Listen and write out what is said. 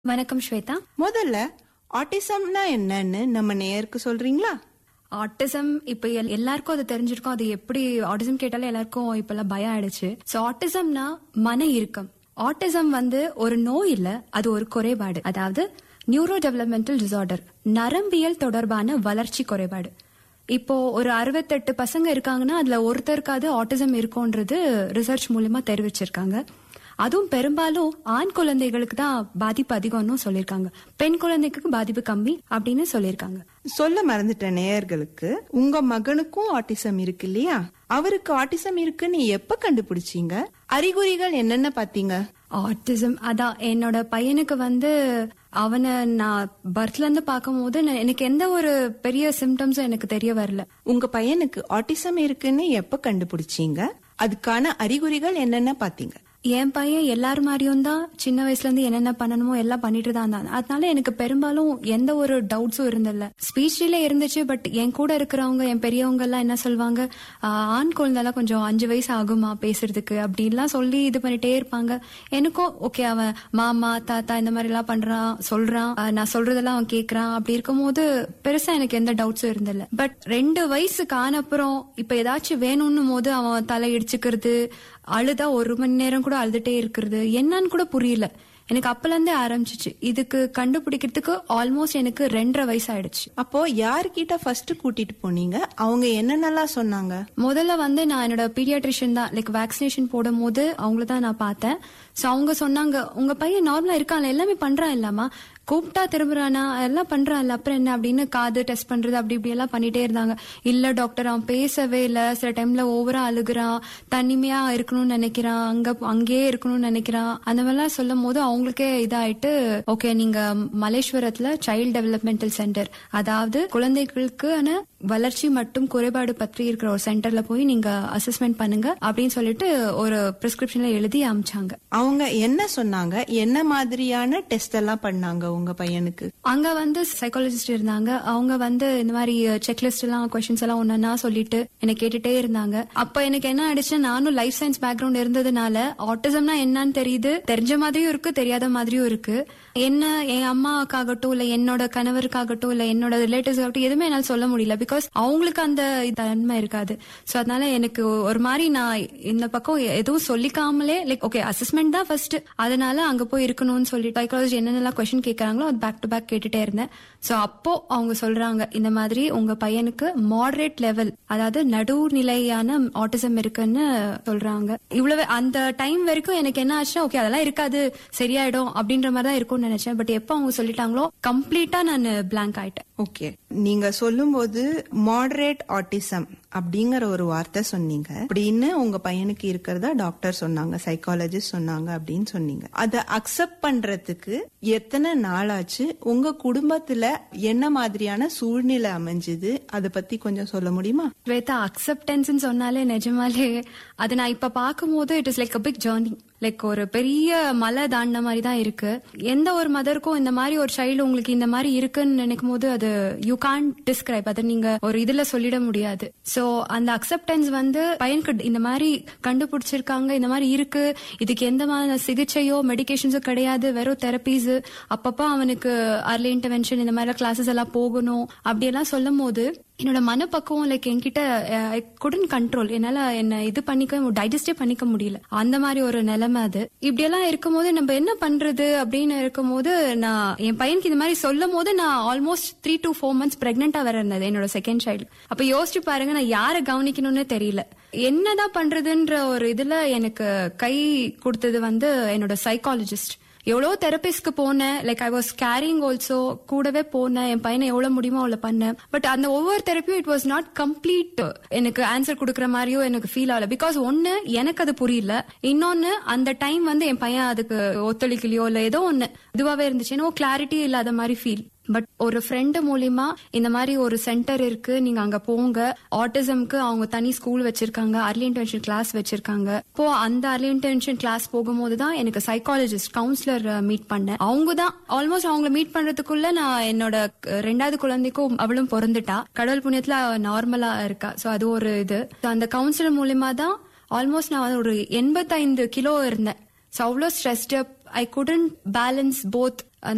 வணக்கம் ஸ்வேதா முதல்ல ஆட்டிசம்னா என்னன்னு நம்ம நேயருக்கு சொல்றீங்களா ஆட்டிசம் இப்ப எல்- எல்லாருக்கும் அது தெரிஞ்சிருக்கும் அது எப்படி ஆட்டிசம் கேட்டாலே எல்லாருக்கும் இப்பெல்லாம் பயம் ஆயிடுச்சு சோ ஆட்டிசம்னா மன இறுக்கம் ஆட்டிசம் வந்து ஒரு நோய் இல்ல அது ஒரு குறைபாடு அதாவது நியூரோ டெவலப்மெண்டல் டிசார்டர் நரம்பியல் தொடர்பான வளர்ச்சி குறைபாடு இப்போ ஒரு அறுபத்தெட்டு பசங்க இருக்காங்கன்னா அதுல ஒருத்தருக்காவது ஆட்டிசம் இருக்கும்ன்றது ரிசர்ச் மூலமா தெரிவிச்சிருக்காங்க அதுவும் பெரும்பாலும் ஆண் குழந்தைகளுக்கு தான் பாதிப்பு அதிகம்னு சொல்லியிருக்காங்க பெண் குழந்தைக்கு பாதிப்பு கம்மி அப்படின்னு சொல்லியிருக்காங்க சொல்ல மறந்துட்ட நேயர்களுக்கு உங்க மகனுக்கும் ஆட்டிசம் இருக்கு இல்லையா அவருக்கு ஆட்டிசம் இருக்குன்னு எப்ப கண்டுபிடிச்சீங்க அறிகுறிகள் என்னென்ன பாத்தீங்க ஆட்டிசம் அதான் என்னோட பையனுக்கு வந்து அவனை நான் பர்த்ல இருந்து பார்க்கும்போது நான் எனக்கு எந்த ஒரு பெரிய சிம்டம்ஸும் எனக்கு தெரிய வரல உங்க பையனுக்கு ஆட்டிசம் இருக்குன்னு எப்ப கண்டுபிடிச்சீங்க அதுக்கான அறிகுறிகள் என்னென்ன பாத்தீங்க என் பையன் எல்லாரும் மாதிரியும் தான் சின்ன வயசுல இருந்து என்னென்ன பண்ணணுமோ எல்லாம் பண்ணிட்டு தான் இருந்தான் அதனால எனக்கு பெரும்பாலும் எந்த ஒரு டவுட்ஸும் இருந்தில்ல ஸ்பீச்ல இருந்துச்சு பட் என் கூட இருக்கிறவங்க என் பெரியவங்க எல்லாம் என்ன சொல்வாங்க ஆஹ், ஆண் குழந்தைலாம் கொஞ்சம் அஞ்சு வயசு ஆகுமா பேசுறதுக்கு அப்படின்லாம் சொல்லி இது பண்ணிட்டே இருப்பாங்க எனக்கும் ஓகே அவன் மாமா தாத்தா இந்த மாதிரி எல்லாம் பண்றான் சொல்றான் ஆஹ், நான் சொல்றதெல்லாம் அவன் கேக்குறான் அப்படி இருக்கும்போது பெருசா எனக்கு எந்த டவுட்ஸும் இருந்தில்ல பட் ரெண்டு வயசுக்கு ஆனப்புறம் இப்ப ஏதாச்சும் வேணும்னும் போது அவன் தலை இடிச்சுக்கிறது அழுதா ஒரு மணி நேரம் கூட அழுதுட்டே இருக்கிறது என்னன்னு கூட புரியல எனக்கு அப்பல இருந்தே ஆரம்பிச்சிச்சு இதுக்கு கண்டுபிடிக்கிறதுக்கு ஆல்மோஸ்ட் எனக்கு ரெண்டரை வயசு ஆயிடுச்சு அப்போ யார்கிட்ட ஃபர்ஸ்ட் கூட்டிட்டு போனீங்க அவங்க என்னென்னலாம் சொன்னாங்க முதல்ல வந்து நான் என்னோட பீடியாட்ரிஷியன் தான் லைக் வேக்சினேஷன் போடும் போது அவங்கள தான் நான் பார்த்தேன் சோ அவங்க சொன்னாங்க உங்க பையன் நார்மலா இருக்கான்ல எல்லாமே பண்றான் இல்லாமா கூப்பிட்டா திரும்புறானா எல்லாம் பண்றான்ல அப்புறம் என்ன அப்படின்னு காது டெஸ்ட் பண்றது அப்படி இப்படி எல்லாம் பண்ணிட்டே இருந்தாங்க இல்ல டாக்டர் அவன் பேசவே இல்ல சில டைம்ல ஓவரா அழுகுறான் தனிமையா இருக்கணும்னு நினைக்கிறான் அங்க அங்கேயே இருக்கணும்னு நினைக்கிறான் அந்த மாதிரிலாம் சொல்லும் போது அவங்களுக்கே இதாயிட்டு ஓகே நீங்க மலேஸ்வரத்துல சைல்ட் டெவலப்மெண்டல் சென்டர் அதாவது குழந்தைகளுக்கான வளர்ச்சி மற்றும் குறைபாடு பற்றி இருக்கிற ஒரு சென்டர்ல போய் நீங்க அசஸ்மெண்ட் பண்ணுங்க அப்படின்னு சொல்லிட்டு ஒரு பிரிஸ்கிரிப்ஷன்ல எழுதி அமிச்சாங்க அவங்க என்ன சொன்னாங்க என்ன மாதிரியான டெஸ்ட் எல்லாம் பண்ணாங்க உங்க பையனுக்கு அங்க வந்து சைக்காலஜிஸ்ட் இருந்தாங்க அவங்க வந்து இந்த மாதிரி செக்லிஸ்ட் எல்லாம் கொஸ்டின்ஸ் எல்லாம் ஒன்னா சொல்லிட்டு என்ன கேட்டுட்டே இருந்தாங்க அப்ப எனக்கு என்ன ஆயிடுச்சுன்னா நானும் லைஃப் சயின்ஸ் பேக்ரவுண்ட் இருந்ததுனால ஆட்டிசம்னா என்னன்னு தெரியுது தெரிஞ்ச மாதிரியும் இருக்கு தெரியாத மாதிரியும் இருக்கு என்ன என் அம்மாவுக்காகட்டும் இல்ல என்னோட கணவருக்காகட்டும் இல்ல என்னோட ரிலேட்டிவ்ஸ் ஆகட்டும் எதுவுமே என்னால சொல்ல முடியல பிகாஸ் அவங்களுக்கு அந்த தன்மை இருக்காது சோ அதனால எனக்கு ஒரு மாதிரி நான் இந்த பக்கம் எதுவும் சொல்லிக்காமலே லைக் ஓகே அசஸ்மெண்ட் தான் ஃபர்ஸ்ட் அதனால அங்க போய் இருக்கணும்னு சொல்லி சைக்காலஜி என்னென்னலாம் கொஸ்டின் கேட்கறாங்களோ அது பேக் டு பேக் கேட்டுட்டே இருந்தேன் சோ அப்போ அவங்க சொல்றாங்க இந்த மாதிரி உங்க பையனுக்கு மாடரேட் லெவல் அதாவது நடுநிலையான ஆட்டிசம் இருக்குன்னு சொல்றாங்க இவ்வளவு அந்த டைம் வரைக்கும் எனக்கு என்ன ஆச்சுன்னா ஓகே அதெல்லாம் இருக்காது சரியாயிடும் அப்படின்ற மாதிரி தான் இருக்கும்னு நினைச்சேன் பட் எப்போ அவங்க சொல்லிட்டாங்களோ கம்ப்ளீட்டா நான் blank ஆயிட்டேன் ஓகே நீங்க சொல்லும்போது மாடரேட் ஆட்டிசம் அப்படிங்கிற ஒரு வார்த்தை சொன்னீங்க அப்படின்னு உங்க பையனுக்கு இருக்கிறதா டாக்டர் சொன்னாங்க சைக்காலஜிஸ்ட் சொன்னாங்க அப்படின்னு சொன்னீங்க அதை அக்செப்ட் பண்றதுக்கு எத்தனை நாளாச்சு உங்க குடும்பத்துல என்ன மாதிரியான சூழ்நிலை அமைஞ்சுது அதை பத்தி கொஞ்சம் சொல்ல முடியுமா ஸ்வேதா அக்செப்டன்ஸ் சொன்னாலே நிஜமாலே அது நான் இப்ப பார்க்கும்போது it is like a big journey like ஒரு பெரிய மலை தாண்டின மாதிரி தான் இருக்கு எந்த ஒரு மதருக்கும் இந்த மாதிரி ஒரு சைல்டு உங்களுக்கு இந்த மாதிரி இருக்குன்னு நினைக்கும் போது அது யூ கான் டிஸ்கிரைப் அதை நீங்க ஒரு இதுல சொல்லிட முடியாது சோ அந்த அக்செப்டன்ஸ் வந்து பையனுக்கு இந்த மாதிரி கண்டுபிடிச்சிருக்காங்க இந்த மாதிரி இருக்கு இதுக்கு எந்த மாதிரி சிகிச்சையோ மெடிகேஷன்ஸோ கிடையாது வெறும் தெரப்பீஸ் அப்பப்ப அவனுக்கு அர்லி இன்டர்வென்ஷன் இந்த மாதிரி கிளாஸஸ் எல்லாம் போகணும் அப்படியெல்லாம் சொல்லும் போது என்னோட மனப்பக்குவம் லைக் என்கிட்ட ஐ குடன் கண்ட்ரோல் என்னால என்ன இது பண்ணிக்க டைஜஸ்டே பண்ணிக்க முடியல அந்த மாதிரி ஒரு நிலைமை அது இப்படி எல்லாம் இருக்கும்போது நம்ம என்ன பண்றது அப்படின்னு இருக்கும்போது நான் என் பையனுக்கு இந்த மாதிரி சொல்லும் போது நான் almost three to four months பிரெக்னெண்டா வேற இருந்தது என்னோட செகண்ட் சைல்டு அப்ப யோசிச்சு பாருங்க நான் யாரை கவனிக்கணும்னு தெரியல என்னதான் பண்றதுன்ற ஒரு இதுல எனக்கு கை கொடுத்தது வந்து என்னோட சைக்காலஜிஸ்ட் எவ்வளவு தெரபிஸ்ட்க்கு போனேன் like I was carrying also கூடவே போனேன் என் பையனை எவ்வளவு முடியுமோ அவ்வளவு பண்ணேன் பட் அந்த ஒவ்வொரு தெரப்பியும் இட் வாஸ் நாட் கம்ப்ளீட் எனக்கு ஆன்சர் கொடுக்குற மாதிரியோ எனக்கு ஃபீல் ஆகல பிகாஸ் ஒன்னு எனக்கு அது புரியல இன்னொன்னு அந்த டைம் வந்து என் பையன் அதுக்கு ஒத்துழைக்கலையோ இல்ல ஏதோ ஒன்னு இதுவாவே இருந்துச்சு ஏன்னா கிளாரிட்டி இல்லாத மாதிரி ஃபீல் பட் ஒரு ஃப்ரெண்டு மூலியமா இந்த மாதிரி ஒரு சென்டர் இருக்கு நீங்க அங்க போங்க ஆட்டிசம்க்கு அவங்க தனி ஸ்கூல் வச்சிருக்காங்க அர்லி இன்டென்ஷன் கிளாஸ் வச்சிருக்காங்க இப்போ அந்த அர்லி இன்டென்ஷன் கிளாஸ் போகும்போது தான் எனக்கு சைக்காலஜிஸ்ட் கவுன்சிலர் மீட் பண்ணேன் அவங்க தான் ஆல்மோஸ்ட் அவங்கள மீட் பண்றதுக்குள்ள நான் என்னோட க- ரெண்டாவது குழந்தைக்கும் அவளும் பிறந்துட்டா கடவுள் புண்ணியத்துல நார்மலா இருக்கா சோ அது ஒரு இது So அந்த கவுன்சிலர் மூலியமா தான் ஆல்மோஸ்ட் நான் ஒரு எண்பத்தைந்து கிலோ இருந்தேன் ஸோ அவ்வளோ stressed up I couldn't balance both